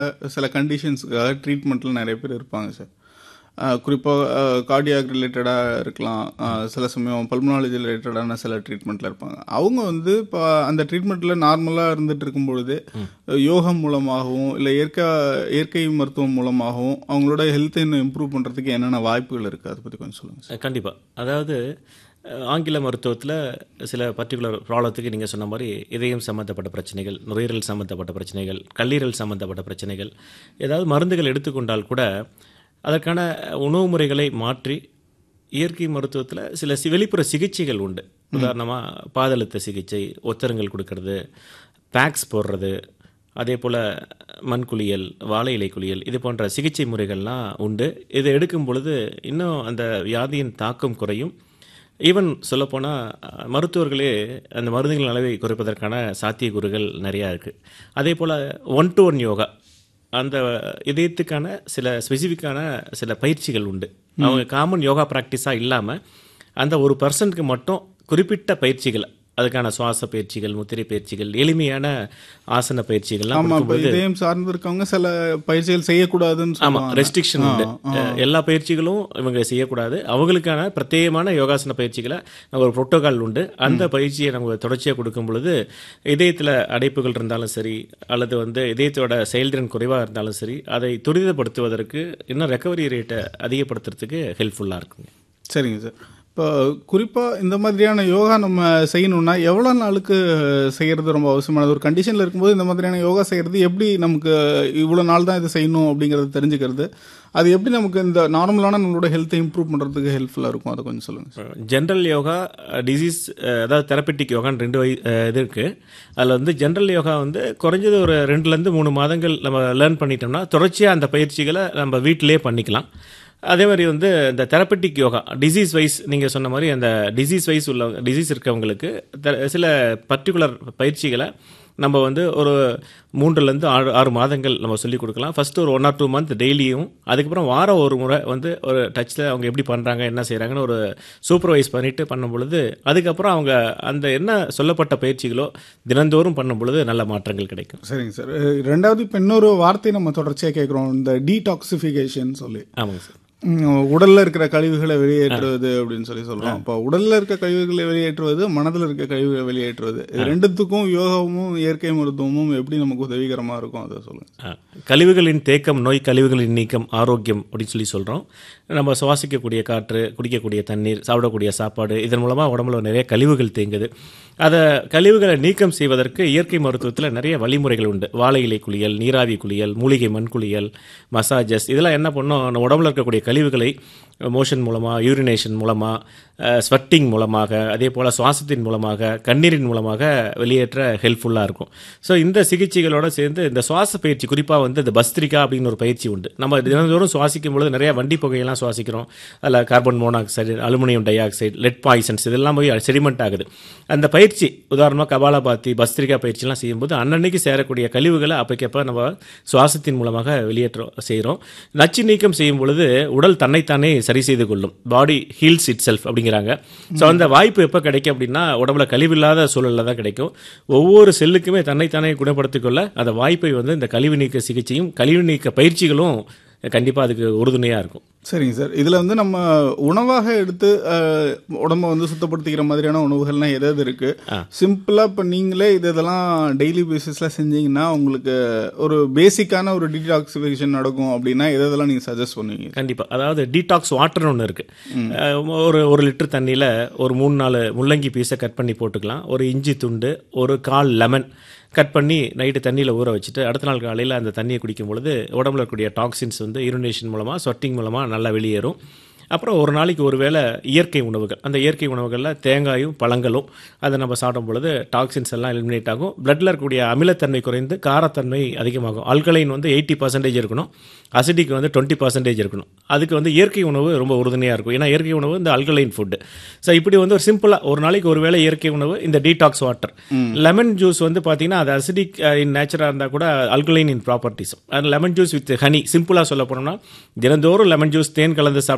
சில கண்டிஷன்ஸ்க்காக ட்ரீட்மெண்ட்டில் நிறைய பேர் இருப்பாங்க சார் குறிப்பாக கார்டியாக் ரிலேட்டடாக இருக்கலாம் அஹ் சில சமயம் பல்மனாலஜி ரிலேட்டடான சில ட்ரீட்மெண்ட்டில் இருப்பாங்க அவங்க வந்து இப்போ அந்த ட்ரீட்மெண்ட்டில் நார்மலாக இருந்துட்டு இருக்கும் பொழுது யோகம் மூலமாகவும் இல்லை இயற்கை இயற்கை மருத்துவம் மூலமாகவும் அவங்களோட ஹெல்த்தை இன்னும் இம்ப்ரூவ் பண்ணுறதுக்கு என்னென்ன வாய்ப்புகள் இருக்குது அதை பற்றி கொஞ்சம் சொல்லுங்கள் சார் கண்டிப்பாக அதாவது அஹ், ஆங்கில மருத்துவத்தில் சில பர்டிகுலர் ப்ராப்ளத்துக்கு நீங்கள் சொன்ன மாதிரி இதயம் சம்மந்தப்பட்ட பிரச்சனைகள் நுரையீரல் சம்மந்தப்பட்ட பிரச்சனைகள் கல்லீரல் சம்மந்தப்பட்ட பிரச்சனைகள் ஏதாவது மருந்துகள் எடுத்துக்கொண்டால் கூட அதற்கான உணவு முறைகளை மாற்றி இயற்கை மருத்துவத்தில் சில சி- வெளிப்புற சிகிச்சைகள் உண்டு உதாரணமாக பாதழுத்த சிகிச்சை ஒத்தரங்கள் கொடுக்கறது பேக்ஸ் போடுறது அதே போல் மண் குளியல் வாழை இலை குளியல் இது போன்ற சிகிச்சை முறைகள்லாம் உண்டு இதை எடுக்கும் பொழுது இன்னும் அந்த வியாதியின் தாக்கம் குறையும் ஈவன் சொல்லப்போனால் அஹ், மருத்துவர்களே அந்த மருந்துகளின் அளவை குறைப்பதற்கான சாத்தியக்கூறுகள் நிறையா இருக்குது அதே போல் ஒன் டு ஒன் யோகா அந்த இதயத்துக்கான சில ஸ்பெசிஃபிக்கான சில பயிற்சிகள் உண்டு அவங்க காமன் யோகா ப்ராக்டிஸாக இல்லாமல் அந்த ஒரு பர்சன்ட்க்கு மட்டும் குறிப்பிட்ட பயிற்சிகள் அதுக்கான சுவாச பயிற்சிகள் முத்திரை பயிற்சிகள் எளிமையான ஆசன பயிற்சிகள்லாம் ஆமாம் இப்போ கொடுக்கும்போது இதயம் சார்ந்து இருக்கவங்க சில பயிற்சிகள் செய்யக்கூடாதுன்னு ஆமாம் சொல்லுவாங்க ரெஸ்ட்ரிக்ஷன் உண்டு அஹ், எல்லா பயிற்சிகளும் இவங்க செய்யக்கூடாது அவங்களுக்கான பிரத்யேகமான யோகாசன பயிற்சிகளை நம்ம ஒரு புரோட்டோகால் உண்டு அந்த பயிற்சியை நம்ம தொடர்ச்சியாக கொடுக்கும் பொழுது இதயத்தில் அடைப்புகள் இருந்தாலும் சரி அல்லது வந்து இதயத்தோட செயல்திறன் குறைவாக இருந்தாலும் சரி அதை துரிதப்படுத்துவதற்கு இன்னும் ரெக்கவரி ரேட்டை அதிகப்படுத்துறதுக்கு ஹெல்ப்ஃபுல்லாக இருக்குங்க சரிங்க சார் இப்போ குறிப்பாக இந்த மாதிரியான யோகா நம்ம செய்யணும்னா எவ்வளோ நாளுக்கு செய்கிறது ரொம்ப அவசியமானது ஒரு கண்டிஷனில் இருக்கும்போது இந்த மாதிரியான யோகா செய்கிறது எப்படி நமக்கு இவ்வளோ நாள் தான் இது செய்யணும் அப்படிங்கிறது தெரிஞ்சுக்கிறது அது எப்படி நமக்கு இந்த நார்மலான நம்மளோட ஹெல்த்தை இம்ப்ரூவ் பண்ணுறதுக்கு ஹெல்ப்ஃபுல்லாக இருக்கும் அதை கொஞ்சம் சொல்லுங்கள் சார் ஜென்ரல் யோகா டிசீஸ் அதாவது தெரப்பெட்டிக் யோகான்னு ரெண்டு வகை அஹ், இது இருக்குது அதில் வந்து ஜென்ரல் யோகா வந்து குறைஞ்சது ஒரு ரெண்டுலேருந்து மூணு மாதங்கள் நம்ம லேர்ன் பண்ணிட்டோம்னா தொடர்ச்சியாக அந்த பயிற்சிகளை நம்ம வீட்டிலே பண்ணிக்கலாம் அதே மாதிரி வந்து இந்த தெரப்பெட்டிக் யோகா டிசீஸ் வைஸ் நீங்கள் சொன்ன மாதிரி அந்த டிசீஸ் வைஸ் உள்ள டிசீஸ் இருக்கவங்களுக்கு த- சில பர்டிகுலர் பயிற்சிகளை நம்ம வந்து ஒரு மூன்றுலேருந்து ஆறு ஆறு மாதங்கள் நம்ம சொல்லிக் கொடுக்கலாம் ஃபஸ்ட்டு ஒரு ஒன் ஆர் டூ மந்த் டெய்லியும் அதுக்கப்புறம் வாரம் ஒரு முறை வந்து ஒரு டச்சில் அவங்க எப்படி பண்ணுறாங்க என்ன செய்கிறாங்கன்னு ஒரு சூப்பர்வைஸ் பண்ணிட்டு பண்ணும் பொழுது அதுக்கப்புறம் அவங்க அந்த என்ன சொல்லப்பட்ட பயிற்சிகளோ தினந்தோறும் பண்ணும் பொழுது நல்ல மாற்றங்கள் கிடைக்கும் சரிங்க சார் ரெண்டாவது இப்போ இன்னொரு வார்த்தை நம்ம தொடர்ச்சியாக கேட்குறோம் இந்த டீடாக்சிஃபிகேஷன் சொல்லி ஆமாங்க சார் ம், உடல்ல இருக்கிற கழிவுகளை வெளியேற்றுவது அப்படின்னு சொல்லி சொல்றோம் அப்போ உடல்ல இருக்க கழிவுகளை வெளியேற்றுவது மனதில் இருக்க கழிவுகளை வெளியேற்றுவது இது ரெண்டுத்துக்கும் யோகாவும் இயற்கை மருத்துவமும் எப்படி நமக்கு உதவிகரமா இருக்கும் அதை சொல்லுங்க ஆ, கழிவுகளின் தேக்கம் நோய் கழிவுகளின் நீக்கம் ஆரோக்கியம் அப்படின்னு சொல்லி சொல்கிறோம் நம்ம சுவாசிக்கக்கூடிய காற்று குடிக்கக்கூடிய தண்ணீர் சாப்பிடக்கூடிய சாப்பாடு இதன் மூலமாக உடம்புல நிறைய கழிவுகள் தேங்குது அதை கழிவுகளை நீக்கம் செய்வதற்கு இயற்கை மருத்துவத்தில் நிறைய வழிமுறைகள் உண்டு வாழை இலை குளியல் நீராவி குளியல் மூலிகை மண் குளியல் மசாஜஸ் இதெல்லாம் என்ன பண்ணோம் நம்ம உடம்புல இருக்கக்கூடிய கழிவுகளை மோஷன் மூலமாக யூரினேஷன் மூலமாக ஸ்வெட்டிங் மூலமாக அதே போல் சுவாசத்தின் மூலமாக கண்ணீரின் மூலமாக வெளியேற்ற ஹெல்ப்ஃபுல்லாக இருக்கும் ஸோ இந்த சிகிச்சைகளோட சேர்ந்து இந்த சுவாச பயிற்சி குறிப்பாக வந்து இந்த பஸ்திரிகா அப்படின்னு ஒரு பயிற்சி உண்டு நம்ம தினந்தோறும் சுவாசிக்கும் பொழுது நிறைய வண்டி புகையெல்லாம் சுவாசிக்கிறோம் அதில் carbon monoxide aluminium dioxide lead poisons இதெல்லாம் போய் செடிமெண்ட் ஆகுது அந்த பயிற்சி உதாரணமாக கபாலபாத்தி பஸ்திரிகா பயிற்சிலாம் செய்யும்போது அன்னன்னைக்கு சேரக்கூடிய கழிவுகளை அப்போக்கப்போ நம்ம சுவாசத்தின் மூலமாக வெளியேற்றம் செய்கிறோம் நச்சு நீக்கம் செய்யும் பொழுது உடல் தன்னைத்தானே சரி செய்து கொள்ளும் பாடி ஹீல்ஸ் இட் செல்ஃப் அப்படிங்கிறாங்க ஸோ அந்த வாய்ப்பு எப்போ கிடைக்கும் அப்படின்னா உடம்புல கழிவில்லாத சூழலில் தான் கிடைக்கும் ஒவ்வொரு செல்லுக்குமே தன்னைத்தானே குணப்படுத்திக் கொள்ள அந்த வாய்ப்பை வந்து இந்த கழிவு நீக்க சிகிச்சையும் கழிவு நீக்க பயிற்சிகளும் கண்டிப்பாக அதுக்கு உறுதுணையாக இருக்கும் சரிங்க சார் இதுல வந்து நம்ம உணவாக எடுத்து அஹ், உடம்ப வந்து சுத்தப்படுத்திக்கிற மாதிரியான உணவுகள்லாம் எது எது இருக்கு சிம்பிளா இப்ப நீங்களே இது இதெல்லாம் டெய்லி பேசிஸ்ல செஞ்சீங்கன்னா உங்களுக்கு ஒரு பேசிக்கான ஒரு டீடாக்சிஃபிகேஷன் நடக்கும் அப்படின்னா எது இதெல்லாம் நீங்க சஜஸ்ட் பண்ணுவீங்க கண்டிப்பாக அதாவது டீடாக்ஸ் வாட்டர்னு ஒன்று இருக்குது ஒரு ஒரு லிட்டர் தண்ணியில் ஒரு மூணு நாலு முள்ளங்கி பீஸை கட் பண்ணி போட்டுக்கலாம் ஒரு இஞ்சி துண்டு ஒரு கால் லெமன் கட் பண்ணி நைட்டு தண்ணியில் ஊற வச்சுட்டு அடுத்த நாள் காலையில் அந்த தண்ணியை குடிக்கும் பொழுது உடம்புல இருக்கக்கூடிய டாக்ஸின்ஸ் வந்து யூரினேஷன் மூலமாக ஸ்வெட்டிங் மூலமாக நல்லா வெளியேறும் அப்புறம் ஒரு நாளைக்கு ஒரு வேளை இயற்கை உணவுகள் அந்த இயற்கை உணவுகளில் தேங்காயும் பழங்களும் அதை நம்ம சாப்பிடும் பொழுது டாக்ஸின்ஸ் எல்லாம் எலிமினேட் ஆகும் பிளட்டில் இருக்கக்கூடிய அமிலத்தன்மை குறைந்து காரத்தன்மை அதிகமாகும் அல்கலைன் வந்து எயிட்டி பர்சன்டேஜ் இருக்கணும் அசிடிக் வந்து டுவெண்ட்டி பர்சன்டேஜ் இருக்கணும் அதுக்கு வந்து இயற்கை உணவு ரொம்ப உறுதுணையாக இருக்கும் ஏன்னா இயற்கை உணவு இந்த அல்கலைன் ஃபுட்டு ஸோ இப்படி வந்து ஒரு சிம்பிளாக ஒரு நாளைக்கு ஒரு வேளை இயற்கை உணவு இந்த டீடாக்ஸ் வாட்டர் லெமன் ஜூஸ் வந்து பார்த்தீங்கன்னா அது அசிடிக் இன் நேச்சராக இருந்தால் கூட அல்கலைன் இன் ப்ராப்பர்ட்டிஸ் அந்த லெமன் ஜூஸ் வித் ஹனி சிம்பிளாக சொல்ல போனோம்னா தினந்தோறும் லெமன் ஜூஸ் தேன் கலந்து சாப்பிட்டோம்னாவே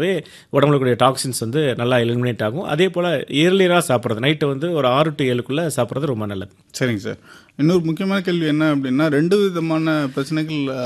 சாப்பிட்டாவே உடம்புல கூடிய டாக்ஸின்ஸ் வந்து நல்லா எலிமினேட் ஆகும் அதே போல் இயர்லியராக சாப்பிட்றது நைட்டு வந்து ஒரு ஆறு டு ஏழுக்குள்ளே சாப்பிட்றது ரொம்ப நல்லது சரிங்க சார் இன்னொரு முக்கியமான கேள்வி என்ன அப்படின்னா ரெண்டு விதமான பிரச்சனைகள்